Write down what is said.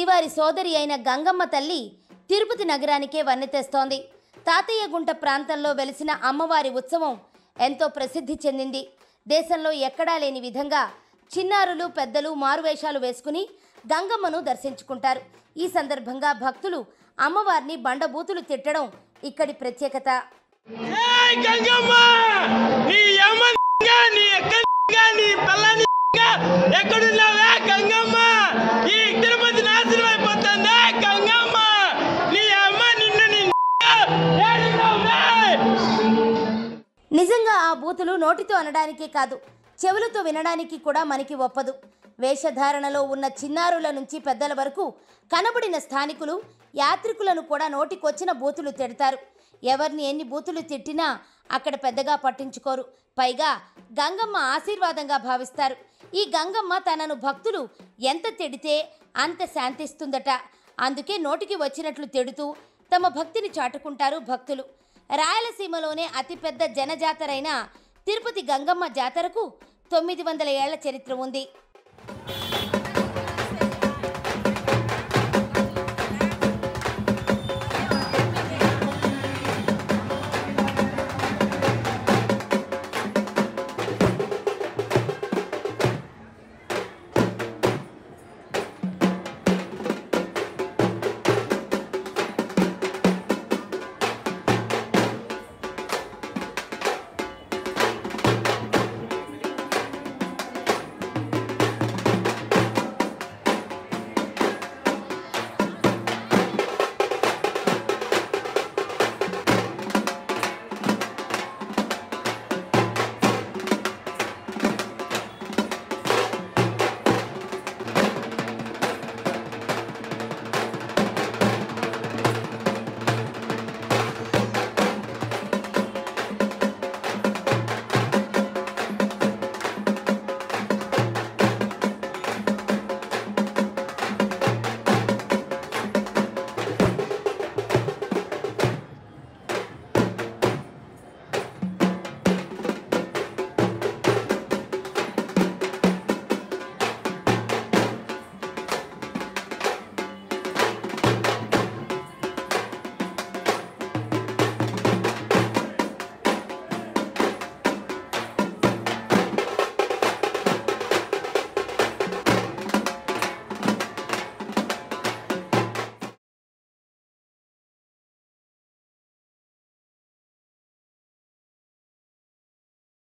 శ్రీవారి సోదరి అయిన గంగమ్మ తల్లి తిరుపతి నగరానికే వన్నె తెస్తోంది తాతయ్యగుంట ప్రాంతంలో వెలిసిన అమ్మవారి ఉత్సవం ఎంతో ప్రసిద్ధి చెందింది దేశంలో ఎక్కడా లేని విధంగా చిన్నారులు పెద్దలు మారువేషాలు వేసుకుని గంగమ్మను దర్శించుకుంటారు ఈ సందర్భంగా భక్తులు అమ్మవారిని బండబూతులు తిట్టడం ఇక్కడి ప్రత్యేకత ఏయ్ గంగమ్మ నీ అమ్మ నీ అక్క నీ పిల్లని ఎక్కడున్నావే గంగమ్మ ఈ తిరుపతి నాశనం అయిపోతుందా గంగమ్మ నీ అమ్మ నిన్ను నీ ఏడున్నావే నిజంగా ఆ బూతులు నోటితో అనడానికే కాదు చెవులతో వినడానికి కూడా మనకి ఒప్పదు వేషధారణలో ఉన్న చిన్నారుల నుంచి పెద్దల వరకు కనబడిన స్థానికులు యాత్రికులను కూడా నోటికొచ్చిన బూతులు తిడతారు ఎవరిని ఎన్ని బూతులు తిట్టినా అక్కడ పెద్దగా పట్టించుకోరు పైగా గంగమ్మ ఆశీర్వాదంగా భావిస్తారు ఈ గంగమ్మ తనను భక్తులు ఎంత తిడితే అంత శాంతిస్తుందట అందుకే నోటికి వచ్చినట్లు తిడుతూ తమ భక్తిని చాటుకుంటారు భక్తులు రాయలసీమలోనే అతిపెద్ద జనజాతరైన తిరుపతి గంగమ్మ జాతరకు తొమ్మిది వందల ఏళ్ల చరిత్ర ఉంది